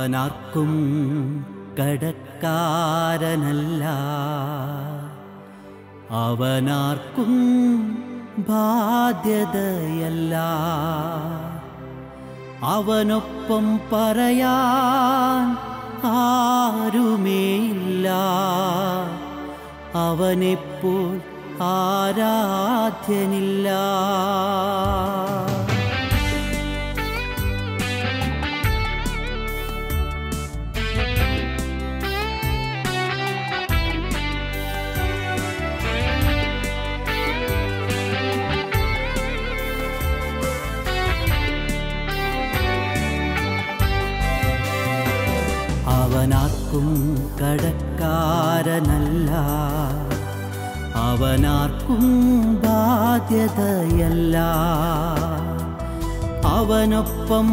അവനാർക്കും കടക്കാരനല്ല അവനാർക്കും ബാധ്യതയല്ല അവനൊപ്പം പറയാൻ ആരുമേയില്ല അവനെപ്പോൾ ആരാധ്യനില്ല അവനാർക്കും കടക്കാരനല്ല അവനാർക്കും ബാധ്യതയല്ല അവനൊപ്പം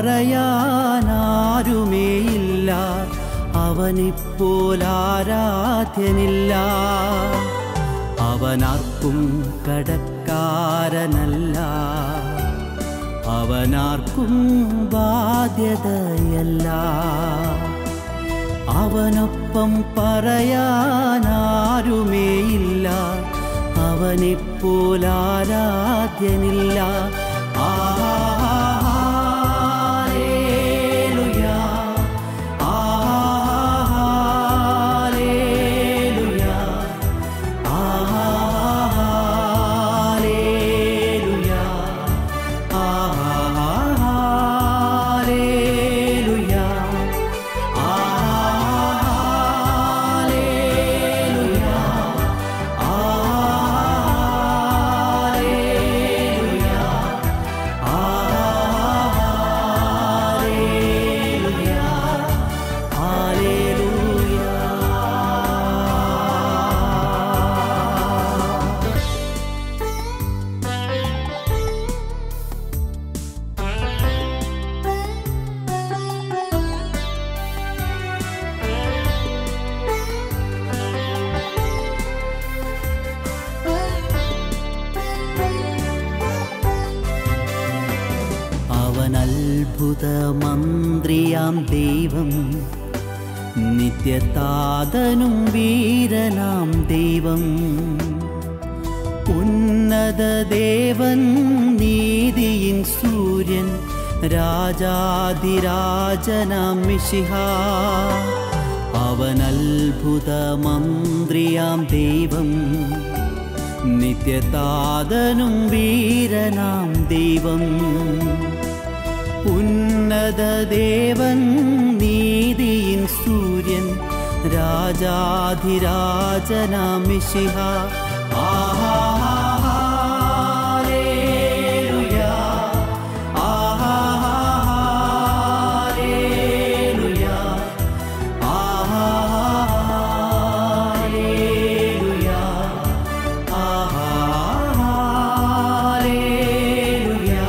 പറയാനാരുമേയില്ല അവനിപ്പോൾ ആരാധ്യനില്ല അവനാർക്കും കടക്കാരനല്ല അവനാർക്കും ബാധ്യതയല്ല അവനൊപ്പം പറയാനാരുമേയില്ല അവനെപ്പോൾ ആരാധ്യനില്ല ആലേലുയാ, ആലേലുയാ, ആലേലുയാ, ആലേലുയാ. അവൻ അത്ഭുത മന്ത്രിയാം ദൈവം നിത്യതാതനും വീരനാം ദൈവം ഉന്നത ദേവൻ നീതിയിൻ സൂര്യൻ രാജാതിരാജനാം മിശിഹ അവൻ അത്ഭുത മന്ത്രിയാം ദൈവം നിത്യതാതനും വീരനാം ദൈവം ഉന്നത ദേവൻ നീതിയിൻ സൂര്യൻ രാജാധിരാജനാം മിശിഹ ആഹാലേലുയാ, ആഹാലേലുയാ, ആഹാലേലുയാ, ആഹാലേലുയാ,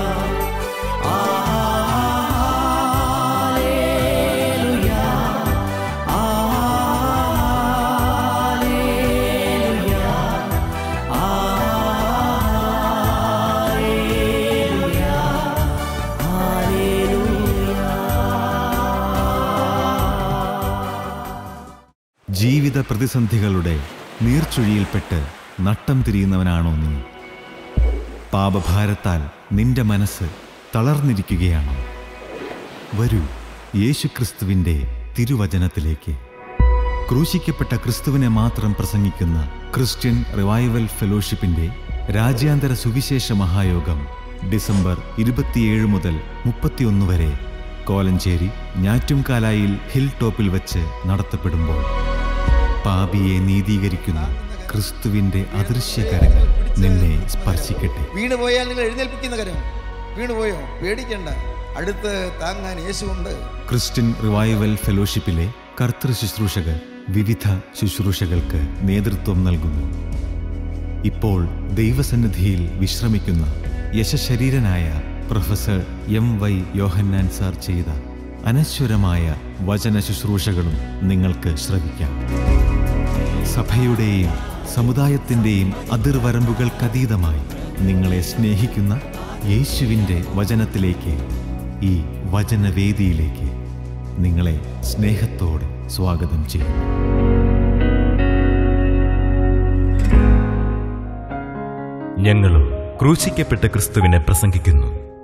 ആഹാലേലുയാ, ആഹാലേലുയാ, ആഹാലേലുയാ, ഹല്ലേലൂയ. ജീവിത പ്രതിസന്ധികളുടെ നീർച്ചുഴിയിൽപ്പെട്ട് നട്ടം തിരിയുന്നവനാണോ നീ പാപഭാരത്താൽ നിന്റെ മനസ്സ് തളർന്നിരിക്കുകയാണോ വരൂ യേശുക്രിസ്തുവിൻ്റെ തിരുവചനത്തിലേക്ക് ക്രൂശിക്കപ്പെട്ട ക്രിസ്തുവിനെ മാത്രം പ്രസംഗിക്കുന്ന ക്രിസ്ത്യൻ റിവൈവൽ ഫെലോഷിപ്പിന്റെ രാജ്യാന്തര സുവിശേഷ മഹായോഗം ഡിസംബർ ഇരുപത്തിയേഴ് മുതൽ മുപ്പത്തിയൊന്ന് വരെ കോലഞ്ചേരി ഞാറ്റുംകാലായിൽ ഹിൽ ടോപ്പിൽ വച്ച് നടത്തപ്പെടുമ്പോൾ പാപിയെ നീതീകരിക്കുന്ന ക്രിസ്തുവിന്റെ അദൃശ്യകരങ്ങൾ നിന്നെ സ്പർശിക്കട്ടെ വീണ് പോയാൽ നിങ്ങൾ എഴുന്നേൽപ്പിക്കുന്ന കരം വീണ് പോയോ പേടിക്കണ്ട അടുത്ത് താങ്ങാൻ യേശുണ്ട് ക്രിസ്ത്യൻ റിവൈവൽ ഫെലോഷിപ്പിലെ കർത്തൃ ശുശ്രൂഷകർ വിവിധ ശുശ്രൂഷകൾക്ക് നേതൃത്വം നൽകുന്നു ഇപ്പോൾ ദൈവസന്നിധിയിൽ വിശ്രമിക്കുന്ന യശശരീരനായ professor M Y Yohannan sir ചെയ്ത അനശ്വരമായ വചന ശുശ്രൂഷകളും നിങ്ങൾക്ക് ശ്രവിക്കാം സഭയുടെയും സമുദായത്തിൻ്റെയും അതിർവരമ്പുകൾക്കതീതമായി നിങ്ങളെ സ്നേഹിക്കുന്ന യേശുവിൻ്റെ വചനത്തിലേക്ക് ഈ വചനവേദിയിലേക്ക് നിങ്ങളെ സ്നേഹത്തോടെ സ്വാഗതം ചെയ്യുന്നു ഞങ്ങളും ക്രൂശിക്കപ്പെട്ട ക്രിസ്തുവിനെ പ്രസംഗിക്കുന്നു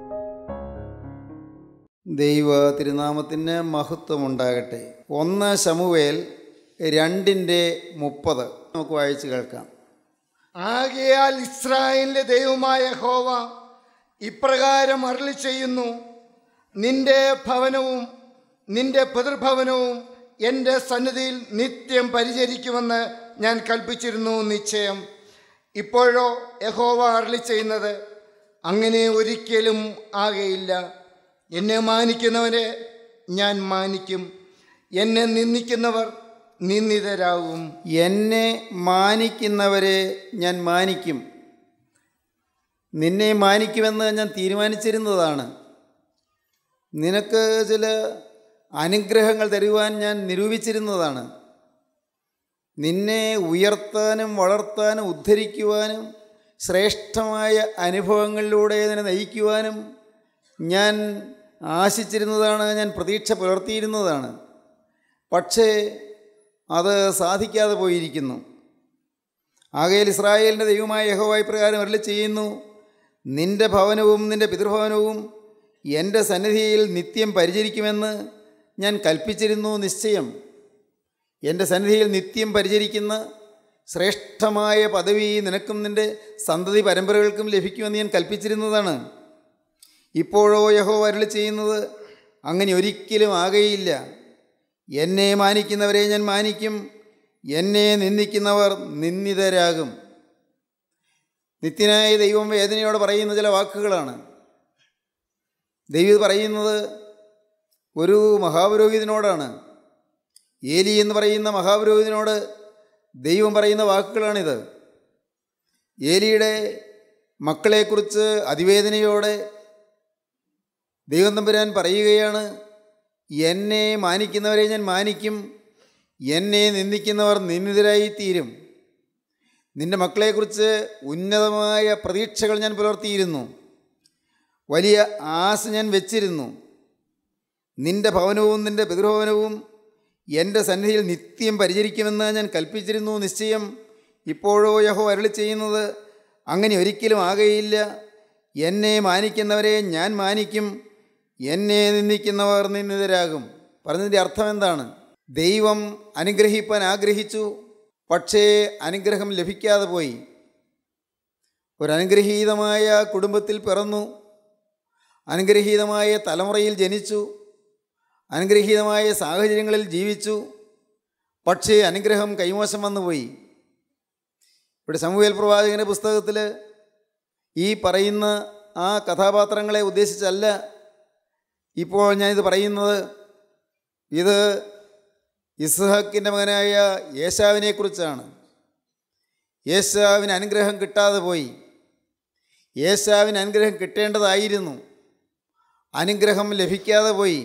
ദൈവ തിരുനാമത്തിന് മഹത്വമുണ്ടാകട്ടെ ഒന്ന് ശമുവേൽ രണ്ടിൻ്റെ മുപ്പത് നമുക്ക് വായിച്ച് കേൾക്കാം ആകയാൽ ഇസ്രായേലിന്റെ ദൈവമായ ഹോവ ഇപ്രകാരം അരളി ചെയ്യുന്നു നിന്റെ ഭവനവും നിന്റെ പിതൃഭവനവും എൻ്റെ സന്നിധിയിൽ നിത്യം പരിചരിക്കുമെന്ന് ഞാൻ കൽപ്പിച്ചിരുന്നു നിശ്ചയം ഇപ്പോഴോ യഹോവ അരളി ചെയ്യുന്നത് അങ്ങനെ ഒരിക്കലും ആകയില്ല എന്നെ മാനിക്കുന്നവരെ ഞാൻ മാനിക്കും എന്നെ നിന്ദിക്കുന്നവർ നിന്ദിതരാകും എന്നെ മാനിക്കുന്നവരെ ഞാൻ മാനിക്കും നിന്നെ മാനിക്കുമെന്ന് ഞാൻ തീരുമാനിച്ചിരുന്നതാണ് നിനക്ക് ചില അനുഗ്രഹങ്ങൾ തരുവാൻ ഞാൻ നിരൂപിച്ചിരുന്നതാണ് നിന്നെ ഉയർത്താനും വളർത്താനും ഉദ്ധരിക്കുവാനും ശ്രേഷ്ഠമായ അനുഭവങ്ങളിലൂടെ നിന്നെ നയിക്കുവാനും ഞാൻ ആശിച്ചിരുന്നതാണ് ഞാൻ പ്രതീക്ഷ പുലർത്തിയിരുന്നതാണ് പക്ഷേ അത് സാധിക്കാതെ പോയിരിക്കുന്നു ആകയാൽ ഇസ്രായേലിൻ്റെ ദൈവമായ യഹോവായി പ്രകാരം അരളി ചെയ്യുന്നു നിന്റെ ഭവനവും നിന്റെ പിതൃഭവനവും എൻ്റെ സന്നിധിയിൽ നിത്യം പരിചരിക്കുമെന്ന് ഞാൻ കൽപ്പിച്ചിരുന്നു നിശ്ചയം എൻ്റെ സന്നിധിയിൽ നിത്യം പരിചരിക്കുന്ന ശ്രേഷ്ഠമായ പദവി നിനക്കും നിൻ്റെ സന്തതി പരമ്പരകൾക്കും ലഭിക്കുമെന്ന് ഞാൻ കൽപ്പിച്ചിരുന്നതാണ് ഇപ്പോഴോ യഹോ അരുളി ചെയ്യുന്നത് അങ്ങനെ ഒരിക്കലും ആകയില്ല എന്നെ മാനിക്കുന്നവരെ ഞാൻ മാനിക്കും എന്നെ നിന്ദിക്കുന്നവർ നിന്ദിതരാകും നിത്യനായ ദൈവം വേദനയോടെ പറയുന്ന ചില വാക്കുകളാണ് ദൈവം പറയുന്നത് ഒരു മഹാപുരോഹിതനോടാണ് ഏലി എന്ന് പറയുന്ന മഹാപുരോഹിതനോട് ദൈവം പറയുന്ന വാക്കുകളാണിത് ഏലിയുടെ മക്കളെക്കുറിച്ച് അതിവേദനയോടെ ദൈവം തമ്പുരാൻ പറയുകയാണ് എന്നെ മാനിക്കുന്നവരെ ഞാൻ മാനിക്കും എന്നെ നിന്ദിക്കുന്നവർ നിന്ദിതരായി തീരും നിന്റെ മക്കളെക്കുറിച്ച് ഉന്നതമായ പ്രതീക്ഷകൾ ഞാൻ പുലർത്തിയിരുന്നു വലിയ ആശ ഞാൻ വെച്ചിരുന്നു നിന്റെ ഭവനവും നിന്റെ പിതൃഭവനവും എൻ്റെ സന്നിധിയിൽ നിത്യം പരിചരിക്കുമെന്ന് ഞാൻ കൽപ്പിച്ചിരുന്നു നിശ്ചയം ഇപ്പോഴോ യഹോ അരളി ചെയ്യുന്നത് അങ്ങനെ ഒരിക്കലും ആകയില്ല എന്നെ മാനിക്കുന്നവരെ ഞാൻ മാനിക്കും എന്നെ നിന്ദിക്കുന്നവർ നിന്ദിതരാകും പറഞ്ഞതിൻ്റെ അർത്ഥം എന്താണ് ദൈവം അനുഗ്രഹിപ്പാൻ ആഗ്രഹിച്ചു പക്ഷേ അനുഗ്രഹം ലഭിക്കാതെ പോയി ഒരു അനുഗ്രഹീതമായ കുടുംബത്തിൽ പിറന്നു അനുഗ്രഹീതമായ തലമുറയിൽ ജനിച്ചു അനുഗ്രഹീതമായ സാഹചര്യങ്ങളിൽ ജീവിച്ചു പക്ഷേ അനുഗ്രഹം കൈമോശം വന്നുപോയി ഇവിടെ സമൂഹൽ പ്രവാചകൻ്റെ പുസ്തകത്തിൽ ഈ പറയുന്ന ആ കഥാപാത്രങ്ങളെ ഉദ്ദേശിച്ചല്ല ഇപ്പോൾ ഞാനിത് പറയുന്നത് ഇത് ഇസ്ഹാക്കിൻ്റെ മകനായ യേശാവിനെക്കുറിച്ചാണ് യേശാവിന് അനുഗ്രഹം കിട്ടാതെ പോയി യേശാവിന് അനുഗ്രഹം കിട്ടേണ്ടതായിരുന്നു അനുഗ്രഹം ലഭിക്കാതെ പോയി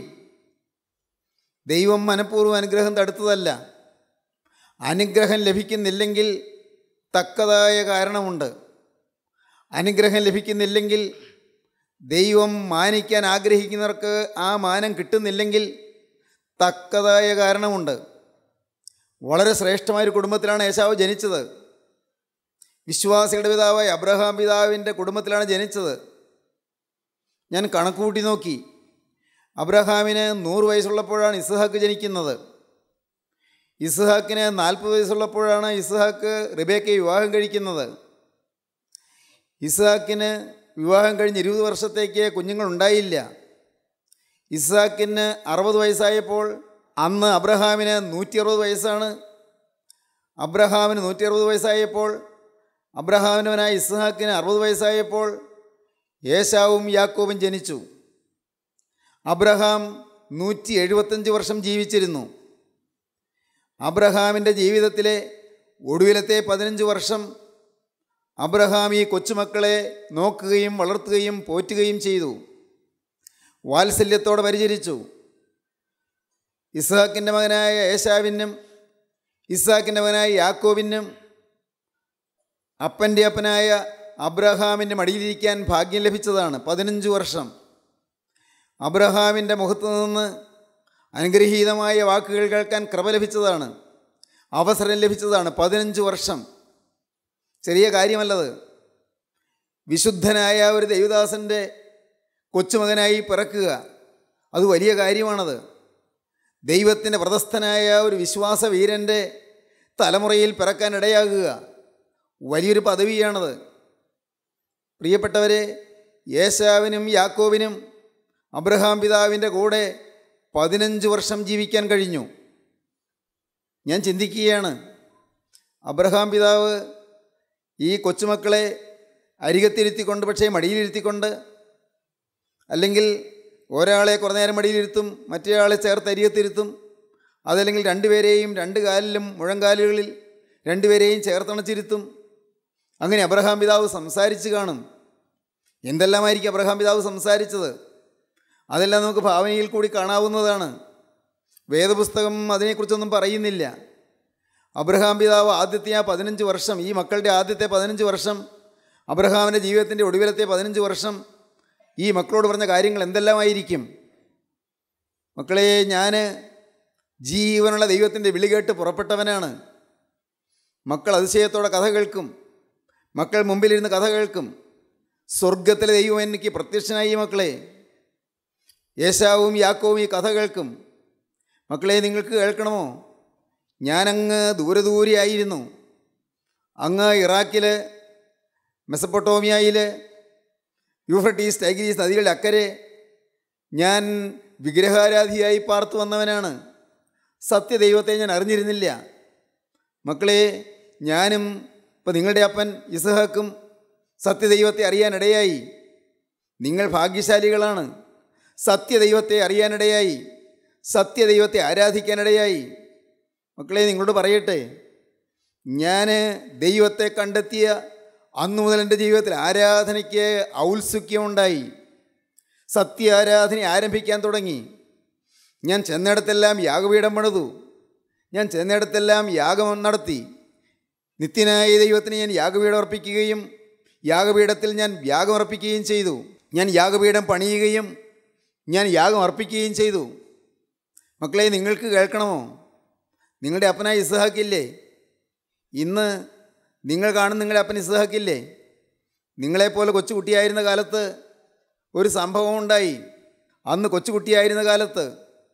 ദൈവം മനഃപൂർവ്വം അനുഗ്രഹം തടുത്തതല്ല അനുഗ്രഹം ലഭിക്കുന്നില്ലെങ്കിൽ തക്കതായ കാരണമുണ്ട് അനുഗ്രഹം ലഭിക്കുന്നില്ലെങ്കിൽ ദൈവം മാനിക്കാൻ ആഗ്രഹിക്കുന്നവർക്ക് ആ മാനം കിട്ടുന്നില്ലെങ്കിൽ തക്കതായ കാരണമുണ്ട് വളരെ ശ്രേഷ്ഠമായൊരു കുടുംബത്തിലാണ് യേശാവ് ജനിച്ചത് വിശ്വാസികളുടെ പിതാവായ അബ്രഹാം പിതാവിൻ്റെ കുടുംബത്തിലാണ് ജനിച്ചത് ഞാൻ കണക്കുകൂട്ടി നോക്കി അബ്രഹാമിന് നൂറ് വയസ്സുള്ളപ്പോഴാണ് ഇസ്ഹാക്ക് ജനിക്കുന്നത് ഇസ്ഹാക്കിന് നാൽപ്പത് വയസ്സുള്ളപ്പോഴാണ് ഇസ്ഹാക്ക് റിബേക്കയെ വിവാഹം കഴിക്കുന്നത് ഇസ്ഹാക്കിന് വിവാഹം കഴിഞ്ഞ് ഇരുപത് വർഷത്തേക്ക് കുഞ്ഞുങ്ങളുണ്ടായില്ല ഇസ്ഹാക്കിന് അറുപത് വയസ്സായപ്പോൾ അന്ന് അബ്രഹാമിന് നൂറ്റി അറുപത് വയസ്സാണ് അബ്രഹാമിന് നൂറ്റി അറുപത് വയസ്സായപ്പോൾ അബ്രഹാമിനവനായ ഇസ്ഹാക്കിന് അറുപത് വയസ്സായപ്പോൾ യേശാവും യാക്കോബും ജനിച്ചു അബ്രഹാം നൂറ്റി എഴുപത്തഞ്ച് വർഷം ജീവിച്ചിരുന്നു അബ്രഹാമിൻ്റെ ജീവിതത്തിലെ ഒടുവിലത്തെ പതിനഞ്ച് വർഷം അബ്രഹാം ഈ കൊച്ചുമക്കളെ നോക്കുകയും വളർത്തുകയും പോറ്റുകയും ചെയ്തു വാത്സല്യത്തോടെ പരിചരിച്ചു ഇസ്ഹാക്കിൻ്റെ മകനായ യേശാവിനും ഇസ്ഹാക്കിൻ്റെ മകനായ യാക്കോബിനും അപ്പൻ്റെ അപ്പനായ അബ്രഹാമിൻ്റെ മടിയിലിരിക്കാൻ ഭാഗ്യം ലഭിച്ചതാണ് പതിനഞ്ച് വർഷം അബ്രഹാമിൻ്റെ മുഖത്തു നിന്ന് അനുഗ്രഹീതമായ വാക്കുകൾ കേൾക്കാൻ കൃപ ലഭിച്ചതാണ് അവസരം ലഭിച്ചതാണ് പതിനഞ്ച് വർഷം ചെറിയ കാര്യമല്ലത് വിശുദ്ധനായ ഒരു ദൈവദാസൻ്റെ കൊച്ചുമകനായി പിറക്കുക അത് വലിയ കാര്യമാണത് ദൈവത്തിൻ്റെ വ്രതസ്ഥനായ ഒരു വിശ്വാസ വീരൻ്റെ തലമുറയിൽ പിറക്കാൻ ഇടയാകുക വലിയൊരു പദവിയാണത് പ്രിയപ്പെട്ടവരെ യേശാവിനും യാക്കോവിനും അബ്രഹാം പിതാവിൻ്റെ കൂടെ പതിനഞ്ച് വർഷം ജീവിക്കാൻ കഴിഞ്ഞു ഞാൻ ചിന്തിക്കുകയാണ് അബ്രഹാം പിതാവ് ഈ കൊച്ചുമക്കളെ അരികത്തിരുത്തിക്കൊണ്ട് പക്ഷേ മടിയിലിരുത്തിക്കൊണ്ട് അല്ലെങ്കിൽ ഒരാളെ കുറേ നേരം മടിയിലിരുത്തും മറ്റേയാളെ ചേർത്ത് അരികത്തിരുത്തും അതല്ലെങ്കിൽ രണ്ടുപേരെയും രണ്ട് കാലിലും മുഴങ്കാലുകളിൽ രണ്ടുപേരെയും ചേർത്തണച്ചിരുത്തും അങ്ങനെ അബ്രഹാം പിതാവ് സംസാരിച്ച് കാണും എന്തെല്ലാമായിരിക്കും അബ്രഹാം പിതാവ് സംസാരിച്ചത് അതെല്ലാം നമുക്ക് ഭാവനയിൽ കൂടി കാണാവുന്നതാണ് വേദപുസ്തകം അതിനെക്കുറിച്ചൊന്നും പറയുന്നില്ല അബ്രഹാം പിതാവ് ആദ്യത്തെ ആ പതിനഞ്ച് വർഷം ഈ മക്കളുടെ ആദ്യത്തെ പതിനഞ്ച് വർഷം അബ്രഹാമിൻ്റെ ജീവിതത്തിൻ്റെ ഒടുവിലത്തെ പതിനഞ്ച് വർഷം ഈ മക്കളോട് പറഞ്ഞ കാര്യങ്ങൾ എന്തെല്ലാമായിരിക്കും മക്കളെ ഞാൻ ജീവനുള്ള ദൈവത്തിൻ്റെ വിളി കേട്ട് പുറപ്പെട്ടവനാണ് മക്കൾ അതിശയത്തോടെ കഥ കേൾക്കും മക്കൾ മുമ്പിലിരുന്ന് കഥ കേൾക്കും സ്വർഗത്തിലെ ദൈവം എനിക്ക് പ്രത്യക്ഷനായി മക്കളെ യേശാവും യാക്കോവും ഈ കഥ കേൾക്കും മക്കളെ നിങ്ങൾക്ക് കേൾക്കണമോ ഞാനങ്ങ് ദൂരെ ദൂരെ ആയിരുന്നു അങ്ങ് ഇറാഖിൽ മെസപ്പൊട്ടോമിയയിൽ യൂഫ്രട്ടീസ് ടൈഗ്രീസ് നദികളുടെ അക്കരെ ഞാൻ വിഗ്രഹാരാധിയായി പാർത്തു വന്നവനാണ് സത്യദൈവത്തെ ഞാൻ അറിഞ്ഞിരുന്നില്ല മക്കളെ ഞാനും ഇപ്പം നിങ്ങളുടെ അപ്പൻ ഇസഹാക്കും സത്യദൈവത്തെ അറിയാനിടയായി നിങ്ങൾ ഭാഗ്യശാലികളാണ് സത്യദൈവത്തെ അറിയാനിടയായി സത്യദൈവത്തെ ആരാധിക്കാനിടയായി മക്കളെ നിങ്ങളോട് പറയട്ടെ ഞാൻ ദൈവത്തെ കണ്ടെത്തിയ അന്നു മുതൽ എൻ്റെ ജീവിതത്തിൽ ആരാധനയ്ക്ക് ഔത്സുക്യമുണ്ടായി സത്യ ആരാധന ആരംഭിക്കാൻ തുടങ്ങി ഞാൻ ചെന്നിടത്തെല്ലാം യാഗപീഠം പണിതു ഞാൻ ചെന്നിടത്തെല്ലാം യാഗം നടത്തി നിത്യനായ ദൈവത്തിന് ഞാൻ യാഗപീഠം അർപ്പിക്കുകയും യാഗപീഠത്തിൽ ഞാൻ യാഗം അർപ്പിക്കുകയും ചെയ്തു ഞാൻ യാഗപീഠം പണിയുകയും ഞാൻ യാഗം അർപ്പിക്കുകയും ചെയ്തു മക്കളെ നിങ്ങൾക്ക് കേൾക്കണമോ നിങ്ങളുടെ അപ്പനായ ഇസ്ഹാക്കില്ലേ ഇന്ന് നിങ്ങൾ കാണുന്ന നിങ്ങളുടെ അപ്പൻ ഇസ്ഹാക്കില്ലേ നിങ്ങളെപ്പോലെ കൊച്ചുകുട്ടിയായിരുന്ന കാലത്ത് ഒരു സംഭവം ഉണ്ടായി അന്ന് കൊച്ചുകുട്ടിയായിരുന്ന കാലത്ത്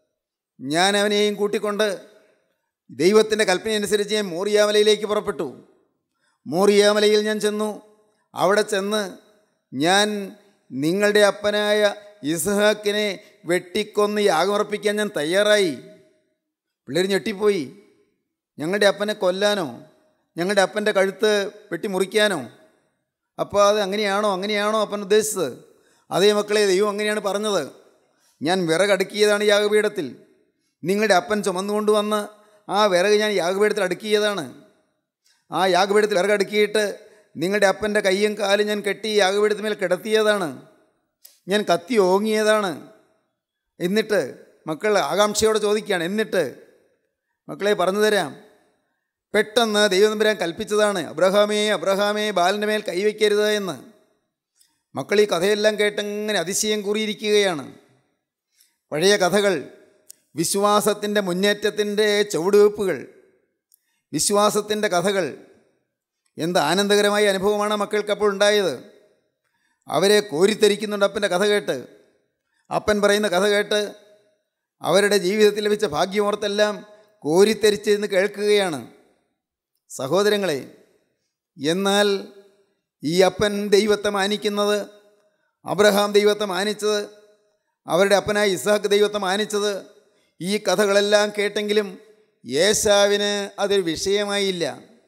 ഞാൻ അവനെയും കൂട്ടിക്കൊണ്ട് ദൈവത്തിൻ്റെ കൽപ്പനയനുസരിച്ച് ഞാൻ മോറിയാമലയിലേക്ക് പുറപ്പെട്ടു മോറിയാമലയിൽ ഞാൻ ചെന്നു അവിടെ ചെന്ന് ഞാൻ നിങ്ങളുടെ അപ്പനായ ഇസ്ഹാക്കിനെ വെട്ടിക്കൊന്ന് യാഗമർപ്പിക്കാൻ ഞാൻ തയ്യാറായി പിള്ളേർ ഞെട്ടിപ്പോയി ഞങ്ങളുടെ അപ്പനെ കൊല്ലാനോ ഞങ്ങളുടെ അപ്പൻ്റെ കഴുത്ത് വെട്ടി മുറിക്കാനോ അപ്പോൾ അത് അങ്ങനെയാണോ അങ്ങനെയാണോ അപ്പൻ ഉദ്ദേശിച്ചത് അതേ മക്കളെ ദൈവം അങ്ങനെയാണ് പറഞ്ഞത് ഞാൻ വിറകടുക്കിയതാണ് യാഗപീഠത്തിൽ നിങ്ങളുടെ അപ്പൻ ചുമന്നുകൊണ്ടുവന്ന് ആ വിറക് ഞാൻ യാഗപീഠത്തിൽ അടുക്കിയതാണ് ആ യാഗപീഠത്തിൽ വിറകടുക്കിയിട്ട് നിങ്ങളുടെ അപ്പൻ്റെ കയ്യും കാലും ഞാൻ കെട്ടി യാഗപീഠത്തിന്മേൽ കിടത്തിയതാണ് ഞാൻ കത്തി ഓങ്ങിയതാണ് എന്നിട്ട് മക്കൾ ആകാംക്ഷയോടെ ചോദിക്കുകയാണ് എന്നിട്ട് മക്കളെ പറഞ്ഞു തരാം പെട്ടെന്ന് ദൈവനമ്പരാൻ കൽപ്പിച്ചതാണ് അബ്രഹാമേ അബ്രഹാമേ ബാലൻ്റെ മേൽ കൈവയ്ക്കരുത് എന്ന് മക്കൾ ഈ കഥയെല്ലാം കേട്ടങ്ങനെ അതിശയം കൂറിയിരിക്കുകയാണ് പഴയ കഥകൾ വിശ്വാസത്തിൻ്റെ മുന്നേറ്റത്തിൻ്റെ ചുവടുവെപ്പുകൾ വിശ്വാസത്തിൻ്റെ കഥകൾ എന്ത് ആനന്ദകരമായ അനുഭവമാണ് മക്കൾക്ക് അപ്പോൾ ഉണ്ടായത് അവരെ കോരിത്തരിക്കുന്നുണ്ട് അപ്പൻ്റെ കഥ കേട്ട് അപ്പൻ പറയുന്ന കഥ കേട്ട് അവരുടെ ജീവിതത്തിൽ ലഭിച്ച ഭാഗ്യമോർത്തെല്ലാം കോരിത്തരിച്ചെന്ന് കേൾക്കുകയാണ് സഹോദരങ്ങളെ എന്നാൽ ഈ അപ്പൻ ദൈവത്തെ മാനിക്കുന്നത് അബ്രഹാം ദൈവത്തെ മാനിച്ചത് അവരുടെ അപ്പനായ ഇസാഖ് ദൈവത്തെ മാനിച്ചത് ഈ കഥകളെല്ലാം കേട്ടെങ്കിലും യേശാവിന് അതൊരു വിഷയമായില്ല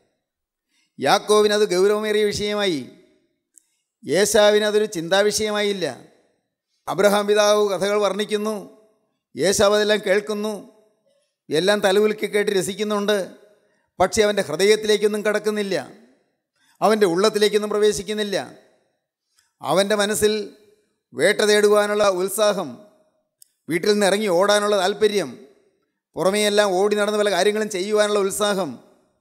യാക്കോവിന് അത് ഗൗരവമേറിയ വിഷയമായി യേശാവിന് അതൊരു ചിന്താവിഷയമായില്ല അബ്രഹാം പിതാവ് കഥകൾ വർണ്ണിക്കുന്നു യേശാവ് അതെല്ലാം കേൾക്കുന്നു എല്ലാം തലകുലുക്കി കേട്ട് രസിക്കുന്നുണ്ട് പക്ഷേ അവൻ്റെ ഹൃദയത്തിലേക്കൊന്നും കടക്കുന്നില്ല അവൻ്റെ ഉള്ളത്തിലേക്കൊന്നും പ്രവേശിക്കുന്നില്ല അവൻ്റെ മനസ്സിൽ വേട്ട തേടുവാനുള്ള ഉത്സാഹം വീട്ടിൽ നിന്ന് ഇറങ്ങി ഓടാനുള്ള താല്പര്യം പുറമേയെല്ലാം ഓടി നടന്ന് പല കാര്യങ്ങളും ചെയ്യുവാനുള്ള ഉത്സാഹം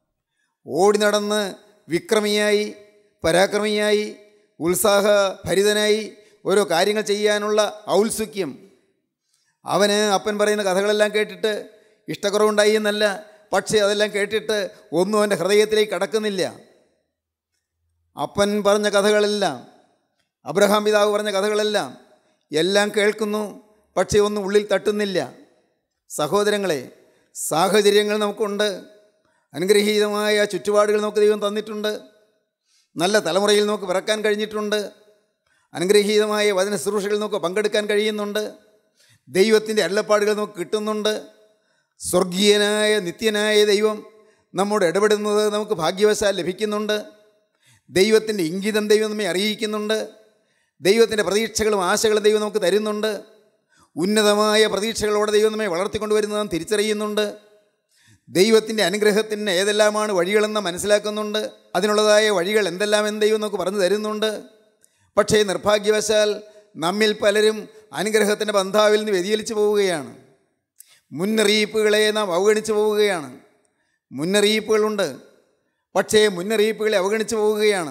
ഓടി നടന്ന് വിക്രമിയായി പരാക്രമിയായി ഉത്സാഹഭരിതനായി ഓരോ കാര്യങ്ങൾ ചെയ്യാനുള്ള ഔത്സുക്യം അവന് അപ്പൻ പറയുന്ന കഥകളെല്ലാം കേട്ടിട്ട് ഇഷ്ടക്കുറവുണ്ടായി എന്നല്ല പക്ഷേ അതെല്ലാം കേട്ടിട്ട് ഒന്നും അവൻ്റെ ഹൃദയത്തിലേക്ക് കടക്കുന്നില്ല അപ്പൻ പറഞ്ഞ കഥകളെല്ലാം അബ്രഹാം പിതാവ് പറഞ്ഞ കഥകളെല്ലാം എല്ലാം കേൾക്കുന്നു പക്ഷേ ഒന്നും ഉള്ളിൽ തട്ടുന്നില്ല സഹോദരങ്ങളെ സാഹചര്യങ്ങൾ നമുക്കുണ്ട് അനുഗ്രഹീതമായ ചുറ്റുപാടുകൾ നമുക്ക് ദൈവം തന്നിട്ടുണ്ട് നല്ല തലമുറയിൽ നമുക്ക് പിറക്കാൻ കഴിഞ്ഞിട്ടുണ്ട് അനുഗ്രഹീതമായ വചന ശുശ്രൂഷകൾ നമുക്ക് പങ്കെടുക്കാൻ കഴിയുന്നുണ്ട് ദൈവത്തിൻ്റെ അരുളപ്പാടുകൾ നമുക്ക് കിട്ടുന്നുണ്ട് സ്വർഗീയനായ നിത്യനായ ദൈവം നമ്മോട് ഇടപെടുന്നത് നമുക്ക് ഭാഗ്യവശാൽ ലഭിക്കുന്നുണ്ട് ദൈവത്തിൻ്റെ ഇംഗിതം ദൈവം നമ്മെ അറിയിക്കുന്നുണ്ട് ദൈവത്തിൻ്റെ പ്രതീക്ഷകളും ആശകളും ദൈവം നമുക്ക് തരുന്നുണ്ട് ഉന്നതമായ പ്രതീക്ഷകളോടെ ദൈവം നമ്മെ വളർത്തിക്കൊണ്ടുവരുന്നത് നാം തിരിച്ചറിയുന്നുണ്ട് ദൈവത്തിൻ്റെ അനുഗ്രഹത്തിന് ഏതെല്ലാമാണ് വഴികളെന്ന് മനസ്സിലാക്കുന്നുണ്ട് അതിനുള്ളതായ വഴികൾ എന്തെല്ലാമെന്ന് ദൈവം നമുക്ക് പറഞ്ഞു തരുന്നുണ്ട് പക്ഷേ നിർഭാഗ്യവശാൽ നമ്മിൽ പലരും അനുഗ്രഹത്തിൻ്റെ ബന്ധാവിൽ നിന്ന് വ്യതിചലിച്ചു പോവുകയാണ് മുന്നറിയിപ്പുകളെ നാം അവഗണിച്ചു പോവുകയാണ് മുന്നറിയിപ്പുകളുണ്ട് പക്ഷേ മുന്നറിയിപ്പുകളെ അവഗണിച്ചു പോവുകയാണ്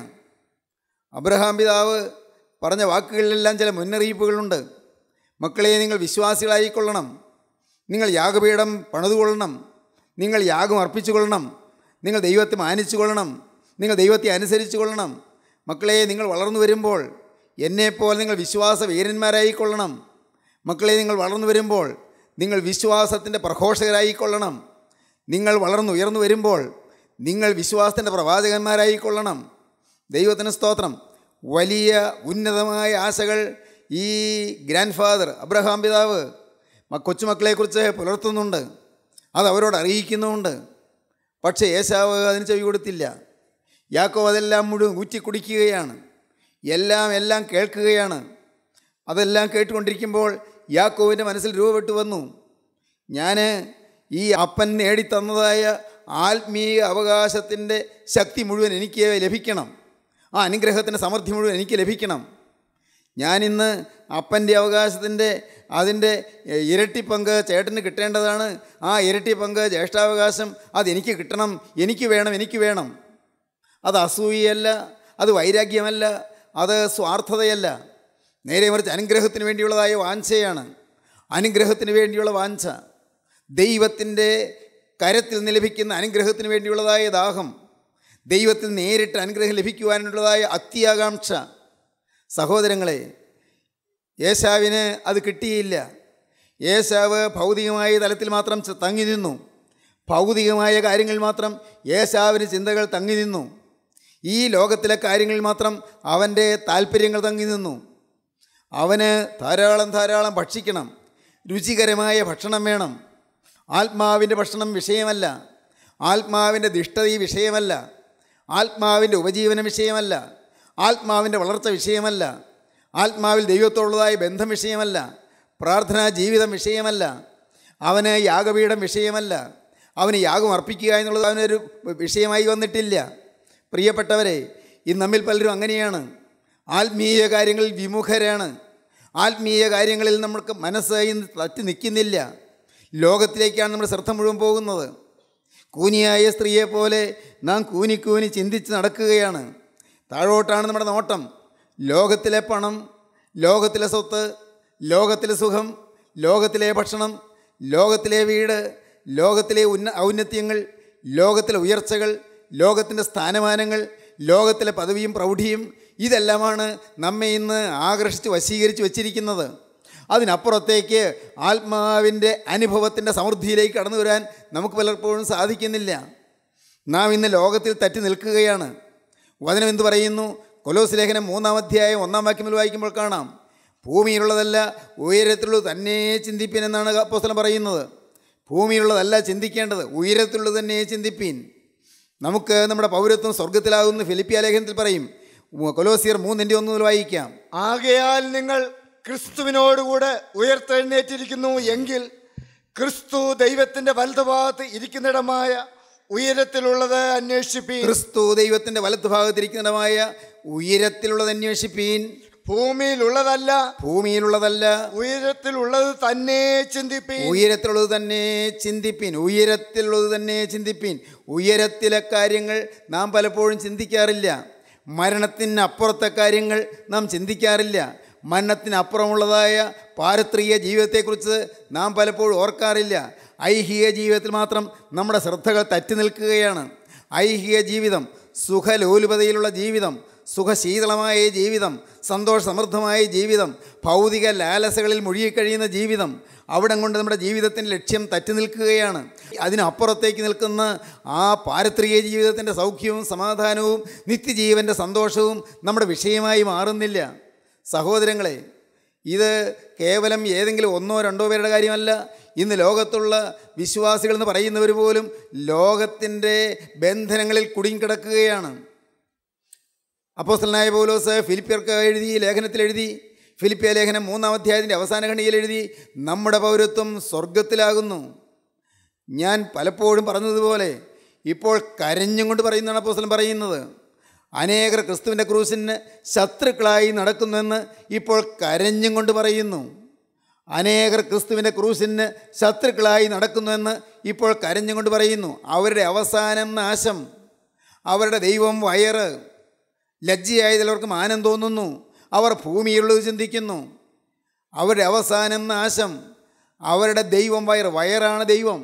അബ്രഹാം പിതാവ് പറഞ്ഞ വാക്കുകളിലെല്ലാം ചില മുന്നറിയിപ്പുകളുണ്ട് മക്കളെ നിങ്ങൾ വിശ്വാസികളായിക്കൊള്ളണം നിങ്ങൾ യാഗപീഠം പണിതുകൊള്ളണം നിങ്ങൾ യാഗം അർപ്പിച്ചു കൊള്ളണം നിങ്ങൾ ദൈവത്തെ മാനിച്ചു കൊള്ളണം നിങ്ങൾ ദൈവത്തെ അനുസരിച്ചു കൊള്ളണം മക്കളെ നിങ്ങൾ വളർന്നു വരുമ്പോൾ എന്നെപ്പോലെ നിങ്ങൾ വിശ്വാസ വീരന്മാരായിക്കൊള്ളണം മക്കളെ നിങ്ങൾ വളർന്നു വരുമ്പോൾ നിങ്ങൾ വിശ്വാസത്തിൻ്റെ പ്രഘോഷകരായിക്കൊള്ളണം നിങ്ങൾ വളർന്നു ഉയർന്നു വരുമ്പോൾ നിങ്ങൾ വിശ്വാസത്തിൻ്റെ പ്രവാചകന്മാരായിക്കൊള്ളണം ദൈവത്തിന് സ്തോത്രം വലിയ ഉന്നതമായ ആശകൾ ഈ ഗ്രാൻഡ് ഫാദർ അബ്രഹാം പിതാവ് മ- കൊച്ചുമക്കളെക്കുറിച്ച് പുലർത്തുന്നുണ്ട് അത് അവരോട് അറിയിക്കുന്നുമുണ്ട് പക്ഷേ യേശാവ് അതിന് ചെവി കൊടുത്തില്ല യാക്കോ അതെല്ലാം മുഴുവൻ ഊറ്റി കുടിക്കുകയാണ് എല്ലാം എല്ലാം കേൾക്കുകയാണ് അതെല്ലാം കേട്ടുകൊണ്ടിരിക്കുമ്പോൾ യാക്കോവിൻ്റെ മനസ്സിൽ രൂപപ്പെട്ടു വന്നു ഞാൻ ഈ അപ്പൻ നേടിത്തന്നതായ ആത്മീയ അവകാശത്തിൻ്റെ ശക്തി മുഴുവൻ എനിക്ക് ലഭിക്കണം ആ അനുഗ്രഹത്തിൻ്റെ സമൃദ്ധി മുഴുവൻ എനിക്ക് ലഭിക്കണം ഞാനിന്ന് അപ്പൻ്റെ അവകാശത്തിൻ്റെ അതിൻ്റെ എ, ഇരട്ടി പങ്ക് ചേട്ടന് കിട്ടേണ്ടതാണ് ആ ഇരട്ടി പങ്ക് ജ്യേഷ്ഠാവകാശം അതെനിക്ക് കിട്ടണം എനിക്ക് വേണം എനിക്ക് വേണം അത് അസൂയയല്ല അത് വൈരാഗ്യമല്ല അത് സ്വാർത്ഥതയല്ല നേരെ മറിച്ച് അനുഗ്രഹത്തിന് വേണ്ടിയുള്ളതായ വാഞ്ചയാണ് അനുഗ്രഹത്തിന് വേണ്ടിയുള്ള വാഞ്ച ദൈവത്തിൻ്റെ കരത്തിൽ നിന്ന് ലഭിക്കുന്ന അനുഗ്രഹത്തിന് വേണ്ടിയുള്ളതായ ദാഹം ദൈവത്തിൽ നേരിട്ട് അനുഗ്രഹം ലഭിക്കുവാനുള്ളതായ അത്യാകാംക്ഷ സഹോദരങ്ങളെ യേശാവിന് അത് കിട്ടിയില്ല യേശാവ് ഭൗതികമായ തലത്തിൽ മാത്രം ച- തങ്ങി നിന്നു ഭൗതികമായ കാര്യങ്ങളിൽ മാത്രം യേശാവിന് ചിന്തകൾ തങ്ങി നിന്നു ഈ ലോകത്തിലെ കാര്യങ്ങളിൽ മാത്രം അവൻ്റെ താല്പര്യങ്ങൾ തങ്ങി നിന്നു അവന് ധാരാളം ധാരാളം ഭക്ഷിക്കണം രുചികരമായ ഭക്ഷണം വേണം ആത്മാവിൻ്റെ ഭക്ഷണം വിഷയമല്ല ആത്മാവിൻ്റെ ദിഷ്ടത വിഷയമല്ല ആത്മാവിൻ്റെ ഉപജീവന വിഷയമല്ല ആത്മാവിൻ്റെ വളർച്ച വിഷയമല്ല ആത്മാവിൽ ദൈവത്തോടുള്ളതായ ബന്ധം വിഷയമല്ല പ്രാർത്ഥനാ ജീവിതം വിഷയമല്ല അവന് യാഗപീഠം വിഷയമല്ല അവന് യാഗം അർപ്പിക്കുക എന്നുള്ളത് അവനൊരു വിഷയമായി വന്നിട്ടില്ല പ്രിയപ്പെട്ടവരെ ഇന്ന് നമ്മിൽ പലരും അങ്ങനെയാണ് ആത്മീയ കാര്യങ്ങളിൽ വിമുഖരാണ് ആത്മീയ കാര്യങ്ങളിൽ നമ്മൾക്ക് മനസ്സ് ഇന്ന് തറ്റി നിൽക്കുന്നില്ല ലോകത്തിലേക്കാണ് നമ്മുടെ ശ്രദ്ധ മുഴുവൻ പോകുന്നത് കൂനിയായ സ്ത്രീയെ പോലെ നാം കൂനി കൂനി ചിന്തിച്ച് നടക്കുകയാണ് താഴോട്ടാണ് നമ്മുടെ നോട്ടം ലോകത്തിലെ പണം ലോകത്തിലെ സ്വത്ത് ലോകത്തിലെ സുഖം ലോകത്തിലെ ഭക്ഷണം ലോകത്തിലെ വീട് ലോകത്തിലെ ഉന്ന ഔന്നത്യങ്ങൾ ലോകത്തിലെ ഉയർച്ചകൾ ലോകത്തിൻ്റെ സ്ഥാനമാനങ്ങൾ ലോകത്തിലെ പദവിയും പ്രൗഢിയും ഇതെല്ലാമാണ് നമ്മെ ഇന്ന് ആകർഷിച്ച് വശീകരിച്ച് വച്ചിരിക്കുന്നത് അതിനപ്പുറത്തേക്ക് ആത്മാവിൻ്റെ അനുഭവത്തിൻ്റെ സമൃദ്ധിയിലേക്ക് കടന്നു വരാൻ നമുക്ക് പലപ്പോഴും സാധിക്കുന്നില്ല നാം ഇന്ന് ലോകത്തിൽ തറ്റി നിൽക്കുകയാണ് വചനം എന്ത് പറയുന്നു കൊലോസ് ലേഖനം മൂന്നാം അധ്യായം ഒന്നാം വാക്യമിൽ വായിക്കുമ്പോൾ കാണാം ഭൂമിയിലുള്ളതല്ല ഉയരത്തിലുള്ളത് തന്നെ ചിന്തിപ്പീൻ എന്നാണ് അപ്പോസ്തലൻ പറയുന്നത് ഭൂമിയിലുള്ളതല്ല ചിന്തിക്കേണ്ടത് ഉയരത്തിലുള്ളത് തന്നെ ചിന്തിപ്പീൻ നമുക്ക് നമ്മുടെ പൗരത്വം സ്വർഗത്തിലാകുന്നു ഫിലിപ്പിയ ലേഖനത്തിൽ പറയും കൊലോസിയർ മൂന്നിൻ്റെ ഒന്ന് മുതൽ വായിക്കാം ആകയാൽ നിങ്ങൾ ക്രിസ്തുവിനോടുകൂടെ ഉയർത്തെഴുന്നേറ്റിരിക്കുന്നു എങ്കിൽ ക്രിസ്തു ദൈവത്തിന്റെ വലതുഭാഗത്ത് ഇരിക്കുന്നിടമായ ഉയരത്തിലുള്ളത് അന്വേഷിപ്പീൻ ക്രിസ്തു ദൈവത്തിൻ്റെ വലത്തുഭാഗത്തിരിക്കുന്നതുമായ ഉയരത്തിലുള്ളത് അന്വേഷിപ്പീൻ ഭൂമിയിലുള്ളതല്ല ഭൂമിയിലുള്ളതല്ല ഉയരത്തിലുള്ളത് തന്നെ ചിന്തിപ്പീൻ ഉയരത്തിലുള്ളത് തന്നെ ചിന്തിപ്പീൻ ഉയരത്തിലുള്ളത് തന്നെ ചിന്തിപ്പീൻ ഉയരത്തിലെ കാര്യങ്ങൾ നാം പലപ്പോഴും ചിന്തിക്കാറില്ല മരണത്തിന് അപ്പുറത്തെ കാര്യങ്ങൾ നാം ചിന്തിക്കാറില്ല മരണത്തിനപ്പുറമുള്ളതായ പാരത്രിക ജീവിതത്തെക്കുറിച്ച് നാം പലപ്പോഴും ഓർക്കാറില്ല ഐഹിക ജീവിതത്തിൽ മാത്രം നമ്മുടെ ശ്രദ്ധകൾ തറ്റി നിൽക്കുകയാണ് ഐഹിക ജീവിതം സുഖലോലുപതയിലുള്ള ജീവിതം സുഖശീതളമായ ജീവിതം സന്തോഷ സമൃദ്ധമായ ജീവിതം ഭൗതിക ലാലസകളിൽ മുഴുകിക്കഴിയുന്ന ജീവിതം അവിടം കൊണ്ട് നമ്മുടെ ജീവിതത്തിൻ്റെ ലക്ഷ്യം തറ്റി നിൽക്കുകയാണ് അതിനപ്പുറത്തേക്ക് നിൽക്കുന്ന ആ പാരത്രിക ജീവിതത്തിൻ്റെ സൗഖ്യവും സമാധാനവും നിത്യജീവൻ്റെ സന്തോഷവും നമ്മുടെ വിഷയമായി മാറുന്നില്ല സഹോദരങ്ങളെ ഇത് കേവലം ഏതെങ്കിലും ഒന്നോ രണ്ടോ പേരുടെ കാര്യമല്ല ഇന്ന് ലോകത്തുള്ള വിശ്വാസികൾ എന്ന് പറയുന്നവർ പോലും ലോകത്തിൻ്റെ ബന്ധനങ്ങളിൽ കുടുങ്ങിക്കിടക്കുകയാണ് അപ്പോസ്റ്റലനായ പൗലോസ് ഫിലിപ്പിയർക്ക് എഴുതി ലേഖനത്തിൽ എഴുതി ഫിലിപ്പിയ ലേഖനം മൂന്നാം അധ്യായത്തിൻ്റെ അവസാന ഖണ്ഡികയിൽ എഴുതി നമ്മുടെ പൗരത്വം സ്വർഗത്തിലാകുന്നു ഞാൻ പലപ്പോഴും പറഞ്ഞതുപോലെ ഇപ്പോൾ കരഞ്ഞും കൊണ്ട് പറയുന്നതാണ് അപ്പോസ്റ്റലൻ പറയുന്നത് അനേകർ ക്രിസ്തുവിൻ്റെ ക്രൂസിന് ശത്രുക്കളായി നടക്കുന്നുവെന്ന് ഇപ്പോൾ കരഞ്ഞും കൊണ്ട് പറയുന്നു അനേകർ ക്രിസ്തുവിൻ്റെ ക്രൂസിന് ശത്രുക്കളായി നടക്കുന്നുവെന്ന് ഇപ്പോൾ കരഞ്ഞും കൊണ്ട് പറയുന്നു അവരുടെ അവസാനം നാശം അവരുടെ ദൈവം വയറ് ലജ്ജയായതിൽ അവർക്ക് മാനം തോന്നുന്നു അവർ ഭൂമിയിലുള്ളത് ചിന്തിക്കുന്നു അവരുടെ അവസാനം നാശം അവരുടെ ദൈവം വയർ വയറാണ് ദൈവം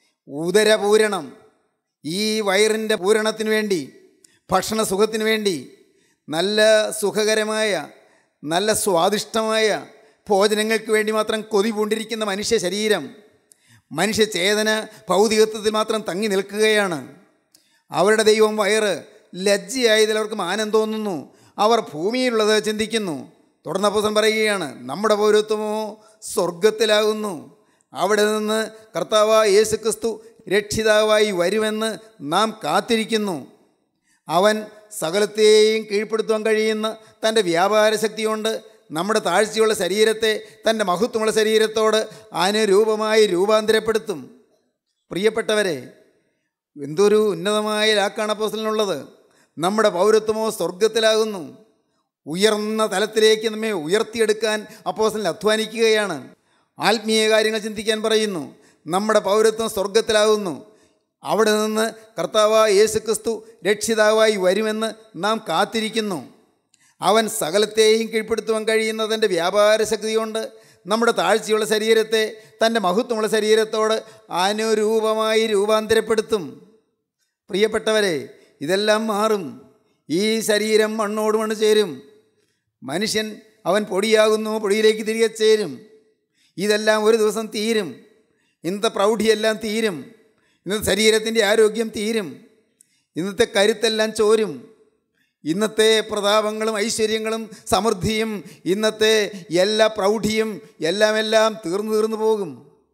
ഉദരപൂരണം ഈ വയറിൻ്റെ പൂരണത്തിന് വേണ്ടി ഭക്ഷണ സുഖത്തിന് വേണ്ടി നല്ല സുഖകരമായ നല്ല സ്വാദിഷ്ടമായ ഭോജനങ്ങൾക്ക് വേണ്ടി മാത്രം കൊതി പൂണ്ടിരിക്കുന്ന മനുഷ്യ ശരീരം മനുഷ്യ ചേതന ഭൗതികത്വത്തിൽ മാത്രം തങ്ങി നിൽക്കുകയാണ് അവരുടെ ദൈവം വയറ് ലജ്ജയായതിൽ അവർക്ക് മാനം തോന്നുന്നു അവർ ഭൂമിയിലുള്ളത് ചിന്തിക്കുന്നു തുടർന്ന് അപ്പോസൻ പറയുകയാണ് നമ്മുടെ പൗരത്വമോ സ്വർഗത്തിലാകുന്നു അവിടെ നിന്ന് കർത്താവായ യേശു ക്രിസ്തു രക്ഷിതാവായി വരുമെന്ന് നാം കാത്തിരിക്കുന്നു അവൻ സകലത്തെയും കീഴ്പ്പെടുത്തുവാൻ കഴിയുന്ന തൻ്റെ വ്യാപാര ശക്തി കൊണ്ട് നമ്മുടെ താഴ്ചയുള്ള ശരീരത്തെ തൻ്റെ മഹത്വമുള്ള ശരീരത്തോട് അനുരൂപമായി രൂപാന്തരപ്പെടുത്തും പ്രിയപ്പെട്ടവരെ എന്തൊരു ഉന്നതമായ ലാക്കാണ് അപ്പോസ്റ്റലിനുള്ളത് നമ്മുടെ പൗരത്വമോ സ്വർഗത്തിലാകുന്നു ഉയർന്ന തലത്തിലേക്ക് നമ്മെ ഉയർത്തിയെടുക്കാൻ അപ്പോസ്റ്റലിൽ അധ്വാനിക്കുകയാണ് ആത്മീയ കാര്യങ്ങൾ ചിന്തിക്കാൻ പറയുന്നു നമ്മുടെ പൗരത്വം സ്വർഗത്തിലാകുന്നു അവിടെ നിന്ന് കർത്താവായ യേശു ക്രിസ്തു രക്ഷിതാവായി വരുമെന്ന് നാം കാത്തിരിക്കുന്നു അവൻ സകലത്തെയും കീഴ്പ്പെടുത്തുവാൻ കഴിയുന്ന തൻ്റെ വ്യാപാര ശക്തി കൊണ്ട് നമ്മുടെ താഴ്ചയുള്ള ശരീരത്തെ തൻ്റെ മഹത്വമുള്ള ശരീരത്തോട് അനുരൂപമായി രൂപാന്തരപ്പെടുത്തും പ്രിയപ്പെട്ടവരെ ഇതെല്ലാം മാറും ഈ ശരീരം മണ്ണോട് മണ്ണ് ചേരും മനുഷ്യൻ അവൻ പൊടിയാകുന്നു പൊടിയിലേക്ക് തിരികെ ചേരും ഇതെല്ലാം ഒരു ദിവസം തീരും ഇന്നത്തെ പ്രൗഢിയെല്ലാം തീരും ഇന്നത്തെ ശരീരത്തിൻ്റെ ആരോഗ്യം തീരും ഇന്നത്തെ കരുത്തെല്ലാം ചോരും ഇന്നത്തെ പ്രതാപങ്ങളും ഐശ്വര്യങ്ങളും സമൃദ്ധിയും ഇന്നത്തെ എല്ലാ പ്രൗഢിയും എല്ലാം എല്ലാം തീർന്നു തീർന്നു പോകും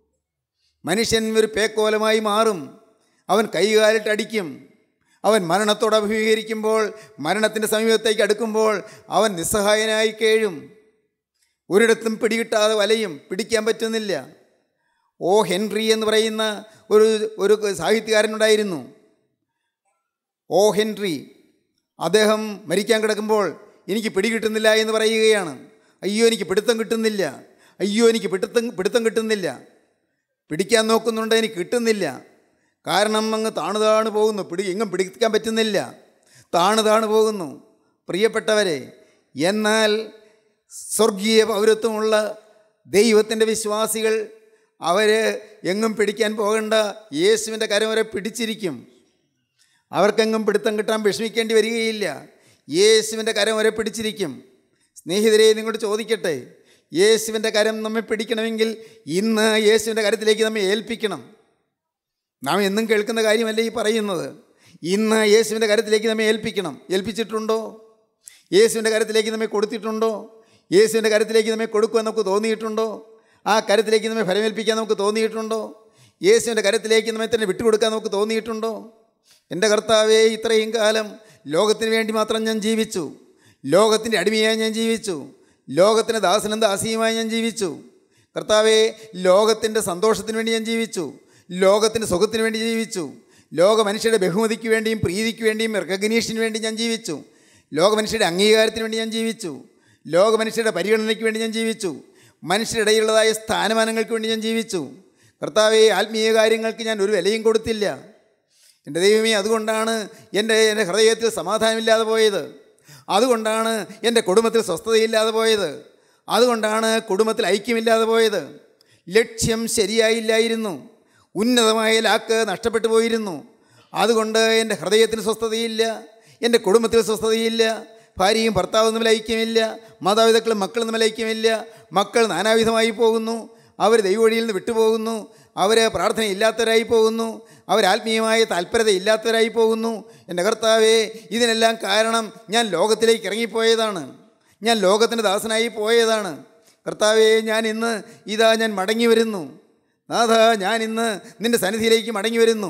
മനുഷ്യൻ ഒരു പേക്കോലമായി മാറും അവൻ കൈകാലിട്ടടിക്കും അവൻ മരണത്തോട് അഭിമുഖീകരിക്കുമ്പോൾ മരണത്തിൻ്റെ സമീപത്തേക്ക് അടുക്കുമ്പോൾ അവൻ നിസ്സഹായനായി കേഴും ഒരിടത്തും പിടികിട്ടാതെ വലയും പിടിക്കാൻ പറ്റുന്നില്ല ഓ ഹെൻറി എന്ന് പറയുന്ന ഒരു ഒരു സാഹിത്യകാരനുണ്ടായിരുന്നു ഓ ഹെൻറി അദ്ദേഹം മരിക്കാൻ കിടക്കുമ്പോൾ എനിക്ക് പിടികിട്ടുന്നില്ല എന്ന് പറയുകയാണ് അയ്യോ എനിക്ക് പിടുത്തം കിട്ടുന്നില്ല അയ്യോ എനിക്ക് പിടുത്തം പിടുത്തം കിട്ടുന്നില്ല പിടിക്കാൻ നോക്കുന്നുണ്ട് എനിക്ക് കിട്ടുന്നില്ല കാരണം അങ്ങ് താണു താണു പോകുന്നു പിടി എങ്ങും പിടിക്കാൻ പറ്റുന്നില്ല താണു താണു പോകുന്നു പ്രിയപ്പെട്ടവരെ എന്നാൽ സ്വർഗീയ പൗരത്വമുള്ള ദൈവത്തിൻ്റെ വിശ്വാസികൾ അവർ എങ്ങും പിടിക്കാൻ പോകേണ്ട യേശുവിൻ്റെ കരം വരെ പിടിച്ചിരിക്കും അവർക്കെങ്ങും പിടുത്തം കിട്ടാൻ വിഷമിക്കേണ്ടി വരികയില്ല യേശുവിൻ്റെ കരം വരെ പിടിച്ചിരിക്കും സ്നേഹിതരെ നിങ്ങളോട് ചോദിക്കട്ടെ യേശുവിൻ്റെ കരം നമ്മെ പിടിക്കണമെങ്കിൽ ഇന്ന് യേശുവിൻ്റെ കരത്തിലേക്ക് നമ്മെ ഏൽപ്പിക്കണം നാം എന്നും കേൾക്കുന്ന കാര്യമല്ല ഈ പറയുന്നത് ഇന്ന് യേശുവിൻ്റെ കരത്തിലേക്ക് നമ്മെ ഏൽപ്പിക്കണം ഏൽപ്പിച്ചിട്ടുണ്ടോ യേശുവിൻ്റെ കരത്തിലേക്ക് നമ്മെ കൊടുത്തിട്ടുണ്ടോ യേശുവിൻ്റെ കരത്തിലേക്ക് നമ്മെ കൊടുക്കുവാൻ നമുക്ക് തോന്നിയിട്ടുണ്ടോ ആ കരത്തിലേക്ക് നമ്മെ ഫലമേൽപ്പിക്കാൻ നമുക്ക് തോന്നിയിട്ടുണ്ടോ യേശുവിൻ്റെ കരത്തിലേക്ക് നമ്മെ തന്നെ വിട്ടുകൊടുക്കാൻ നമുക്ക് തോന്നിയിട്ടുണ്ടോ എൻ്റെ കർത്താവേ ഇത്രയും കാലം ലോകത്തിന് വേണ്ടി മാത്രം ഞാൻ ജീവിച്ചു ലോകത്തിൻ്റെ അടിമയായി ഞാൻ ജീവിച്ചു ലോകത്തിൻ്റെ ദാസനും ദാസിയുമായി ഞാൻ ജീവിച്ചു കർത്താവേ ലോകത്തിൻ്റെ സന്തോഷത്തിന് വേണ്ടി ഞാൻ ജീവിച്ചു ലോകത്തിൻ്റെ സുഖത്തിന് വേണ്ടി ജീവിച്ചു ലോക മനുഷ്യരുടെ ബഹുമതിക്ക് വേണ്ടിയും പ്രീതിക്ക് വേണ്ടിയും റെക്കഗ്നീഷന് വേണ്ടി ഞാൻ ജീവിച്ചു ലോക മനുഷ്യരുടെ അംഗീകാരത്തിന് വേണ്ടി ഞാൻ ജീവിച്ചു ലോക മനുഷ്യരുടെ പരിഗണനയ്ക്ക് വേണ്ടി ഞാൻ ജീവിച്ചു മനുഷ്യരുടെ ഇടയിലുള്ളതായ സ്ഥാനമാനങ്ങൾക്ക് വേണ്ടി ഞാൻ ജീവിച്ചു കർത്താവെ ആത്മീയ കാര്യങ്ങൾക്ക് ഞാൻ ഒരു വിലയും കൊടുത്തില്ല എൻ്റെ ദൈവമേ അതുകൊണ്ടാണ് എൻ്റെ എൻ്റെ ഹൃദയത്തിൽ സമാധാനമില്ലാതെ പോയത് അതുകൊണ്ടാണ് എൻ്റെ കുടുംബത്തിൽ സ്വസ്ഥതയില്ലാതെ പോയത് അതുകൊണ്ടാണ് കുടുംബത്തിൽ ഐക്യമില്ലാതെ പോയത് ലക്ഷ്യം ശരിയായില്ലായിരുന്നു ഉന്നതമായ ലാക്ക് നഷ്ടപ്പെട്ടു പോയിരുന്നു അതുകൊണ്ട് എൻ്റെ ഹൃദയത്തിന് സ്വസ്ഥതയില്ല എൻ്റെ കുടുംബത്തിൽ സ്വസ്ഥതയില്ല ഭാര്യയും ഭർത്താവും തമ്മിൽ ഐക്യമില്ല മാതാപിതാക്കളും മക്കളും തമ്മിൽ ഐക്യമില്ല മക്കൾ നാനാവിധമായി പോകുന്നു അവർ ദൈവവഴിയിൽ നിന്ന് വിട്ടുപോകുന്നു അവർ പ്രാർത്ഥന ഇല്ലാത്തവരായി പോകുന്നു അവർ ആത്മീയമായ താല്പര്യത ഇല്ലാത്തവരായി പോകുന്നു എൻ്റെ കർത്താവേ ഇതിനെല്ലാം കാരണം ഞാൻ ലോകത്തിലേക്ക് ഇറങ്ങിപ്പോയതാണ് ഞാൻ ലോകത്തിൻ്റെ ദാസനായി പോയതാണ് കർത്താവേ ഞാൻ ഇന്ന് ഇതാ ഞാൻ മടങ്ങി വരുന്നു നാഥ ഞാൻ ഇന്ന് നിൻ്റെ സന്നിധിയിലേക്ക് മടങ്ങി വരുന്നു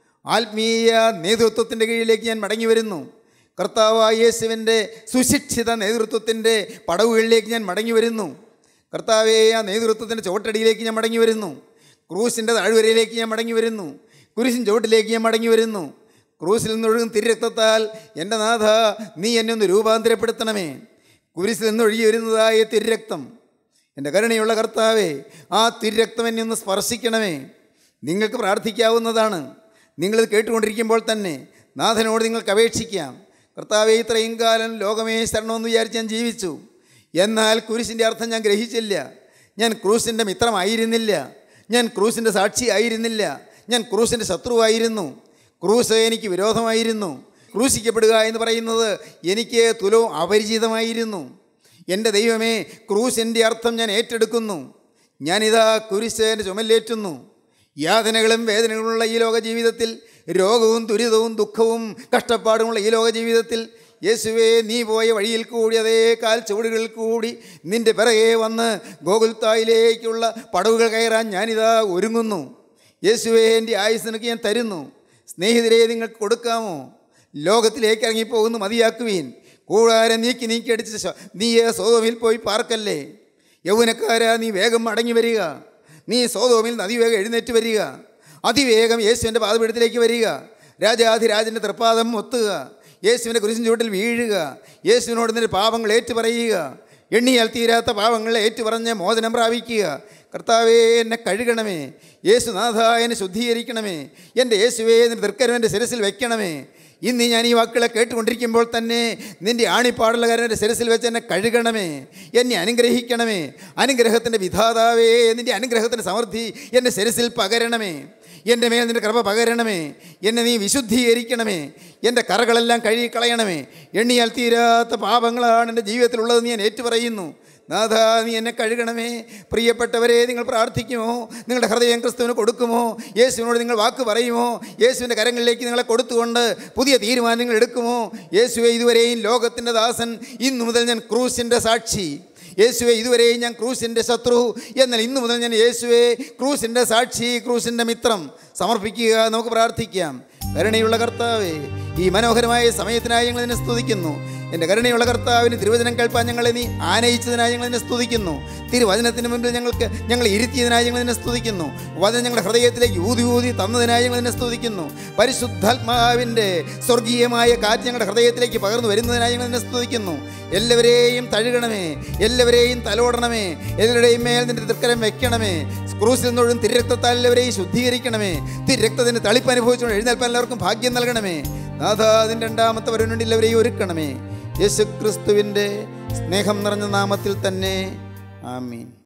ആത്മീയ നേതൃത്വത്തിൻ്റെ കീഴിലേക്ക് ഞാൻ മടങ്ങി വരുന്നു കർത്താവായ യേശുവിൻ്റെ സുശിക്ഷിത നേതൃത്വത്തിൻ്റെ പടവുകളിലേക്ക് ഞാൻ മടങ്ങി വരുന്നു കർത്താവെ ആ നേതൃത്വത്തിൻ്റെ ചുവട്ടടിയിലേക്ക് ഞാൻ മടങ്ങി വരുന്നു ക്രൂസിൻ്റെ താഴ്വരയിലേക്ക് ഞാൻ മടങ്ങി വരുന്നു കുരിശിൻ ചുവട്ടിലേക്ക് ഞാൻ മടങ്ങി വരുന്നു ക്രൂസിൽ നിന്നൊഴുകും തിരുരക്തത്താൽ എൻ്റെ നാഥ നീ എന്നെ ഒന്ന് രൂപാന്തരപ്പെടുത്തണമേ കുരിശിൽ നിന്നൊഴുകി വരുന്നതായ തിരുരക്തം എൻ്റെ കരുണയുള്ള കർത്താവേ ആ തിരുരക്തം എന്നെ ഒന്ന് സ്പർശിക്കണമേ നിങ്ങൾക്ക് പ്രാർത്ഥിക്കാവുന്നതാണ് നിങ്ങളിത് കേട്ടുകൊണ്ടിരിക്കുമ്പോൾ തന്നെ നാഥനോട് നിങ്ങൾക്ക് അപേക്ഷിക്കാം കർത്താവെ ഇത്രയും കാലം ലോകമേ ശരണമെന്ന് വിചാരിച്ച് ഞാൻ ജീവിച്ചു എന്നാൽ കുരിശിൻ്റെ അർത്ഥം ഞാൻ ഗ്രഹിച്ചില്ല ഞാൻ ക്രൂസിൻ്റെ മിത്രമായിരുന്നില്ല ഞാൻ ക്രൂസിൻ്റെ സാക്ഷിയായിരുന്നില്ല ഞാൻ ക്രൂസിൻ്റെ ശത്രുവായിരുന്നു ക്രൂസ് എനിക്ക് വിരോധമായിരുന്നു ക്രൂശിക്കപ്പെടുക എന്ന് പറയുന്നത് എനിക്ക് തുലവും അപരിചിതമായിരുന്നു എൻ്റെ ദൈവമേ ക്രൂസിൻ്റെ അർത്ഥം ഞാൻ ഏറ്റെടുക്കുന്നു ഞാനിതാ കുരിശ് എൻ്റെ ചുമലിലേറ്റുന്നു യാതനകളും വേദനകളുമുള്ള ഈ ലോക ജീവിതത്തിൽ രോഗവും ദുരിതവും ദുഃഖവും കഷ്ടപ്പാടുമുള്ള ഈ ലോക ജീവിതത്തിൽ യേശുവേ നീ പോയ വഴിയിൽ കൂടി അതേ കാൽ ചുവടുകളിൽ കൂടി നിൻ്റെ പിറകെ വന്ന് ഗോകുൽത്തായിലേക്കുള്ള പടവുകൾ കയറാൻ ഞാനിതാ ഒരുങ്ങുന്നു യേശുവേ എൻ്റെ ആയുസ് നിനക്ക് ഞാൻ തരുന്നു സ്നേഹിതരെ നിങ്ങൾക്ക് കൊടുക്കാമോ ലോകത്തിലേക്ക് ഇറങ്ങിപ്പോകുന്നു മതിയാക്കുവീൻ കൂടാരം നീക്കി നീക്കി അടിച്ച് ശ- നീ സോതോമിൽ പോയി പാർക്കല്ലേ യൗവനക്കാരാ നീ വേഗം മടങ്ങി വരിക നീ സോതോമിൽ നിന്ന് അതിവേഗം എഴുന്നേറ്റ് വരിക അതിവേഗം യേശുവിൻ്റെ പാദപീഠത്തിലേക്ക് വരിക രാജാധിരാജൻ്റെ തൃപ്പാദം ഒത്തുക യേശുവിൻ്റെ കുരിശിൻ ചുവട്ടിൽ വീഴുക യേശുവിനോട് നിന്റെ പാപങ്ങൾ ഏറ്റുപറയുക എണ്ണിയാൽ തീരാത്ത പാപങ്ങൾ ഏറ്റുപറഞ്ഞ് മോചനം പ്രാപിക്കുക കർത്താവേ എന്നെ കഴുകണമേ യേശുനാഥ എന്നെ ശുദ്ധീകരിക്കണമേ എൻ്റെ യേശുവേ നിന്റെ തൃക്കരം എൻ്റെ ശിരസിൽ വെക്കണമേ ഇന്ന് ഞാൻ ഈ വാക്കുകളെ കേട്ടുകൊണ്ടിരിക്കുമ്പോൾ തന്നെ നിൻ്റെ ആണിപ്പാടുള്ള കാരൻ എൻ്റെ ശിരസിൽ വെച്ച് എന്നെ കഴുകണമേ എന്നെ അനുഗ്രഹിക്കണമേ അനുഗ്രഹത്തിൻ്റെ വിധാതാവേ നിൻ്റെ അനുഗ്രഹത്തിൻ്റെ സമൃദ്ധി എൻ്റെ ശിരസിൽ പകരണമേ എൻ്റെ മേൽ നിൻ്റെ കൃപ പകരണമേ എന്നെ നീ വിശുദ്ധീകരിക്കണമേ എൻ്റെ കറകളെല്ലാം കഴുകിക്കളയണമേ എണ്ണിയാൽ തീരാത്ത പാപങ്ങളാണ് എൻ്റെ ജീവിതത്തിലുള്ളതെന്ന് ഞാൻ ഏറ്റുപറയുന്നു നാഥ നീ എന്നെ കഴുകണമേ പ്രിയപ്പെട്ടവരെ നിങ്ങൾ പ്രാർത്ഥിക്കുമോ നിങ്ങളുടെ ഹൃദയം ക്രിസ്തുവിന് കൊടുക്കുമോ യേശുവിനോട് നിങ്ങൾ വാക്ക് പറയുമോ യേശുവിൻ്റെ കരങ്ങളിലേക്ക് നിങ്ങളെ കൊടുത്തുകൊണ്ട് പുതിയ തീരുമാനങ്ങൾ എടുക്കുമോ യേശുവെ ഇതുവരെയും ലോകത്തിൻ്റെ ദാസൻ ഇന്നു മുതൽ ഞാൻ ക്രൂസിൻ്റെ സാക്ഷി യേശുവെ ഇതുവരെയും ഞാൻ ക്രൂസിൻ്റെ ശത്രു എന്നാൽ ഇന്നു മുതൽ ഞാൻ യേശുവെ ക്രൂസിൻ്റെ സാക്ഷി ക്രൂസിൻ്റെ മിത്രം സമർപ്പിക്കുക നമുക്ക് പ്രാർത്ഥിക്കാം കരുണയുള്ള കർത്താവേ ഈ മനോഹരമായ സമയത്തിനായി ഞങ്ങൾ നിന്നെ സ്തുതിക്കുന്നു എൻ്റെ കരുണയുള്ള കർത്താവിന് തിരുവചനം കേൾപ്പാൻ ഞങ്ങളെ നീ ആനയിച്ചതിനായി ഞങ്ങൾ നിന്നെ സ്തുതിക്കുന്നു തിരുവചനത്തിന് മുമ്പിൽ ഞങ്ങൾക്ക് ഞങ്ങൾ ഇരുത്തിയതിനായി ഞങ്ങൾ നിന്നെ സ്തുതിക്കുന്നു വചനം ഞങ്ങളുടെ ഹൃദയത്തിലേക്ക് ഊതി ഊതി തന്നതിനായി ഞങ്ങൾ നിന്നെ സ്തുതിക്കുന്നു പരിശുദ്ധാത്മാവിൻ്റെ സ്വർഗീയമായ കാറ്റ് ഞങ്ങളുടെ ഹൃദയത്തിലേക്ക് പകർന്നു വരുന്നതിനായി ഞങ്ങൾ നിന്നെ സ്തുതിക്കുന്നു എല്ലാവരെയും തഴുകണമേ എല്ലാവരെയും തലോടണമേ എല്ലാവരുടെയും മേൽ നിന്റെ തൃക്കരം വെക്കണമേ ക്രൂസിൽ നിന്നൊഴും തിരക്തത്താൽ എല്ലാവരെയും ശുദ്ധീകരിക്കണമേ തിരക്തത്തിന് തളിപ്പ് അനുഭവിച്ചുകൊണ്ട് എഴുന്നേൽപ്പാൻ എല്ലാവർക്കും ഭാഗ്യം നൽകണമേ നാഥ അതിൻ്റെ രണ്ടാമത്തെ വരുന്നുണ്ട് എല്ലാവരെയും ഒരുക്കണമേ യേശു ക്രിസ്തുവിൻ്റെ സ്നേഹം നിറഞ്ഞ നാമത്തിൽ തന്നെ ആമീൻ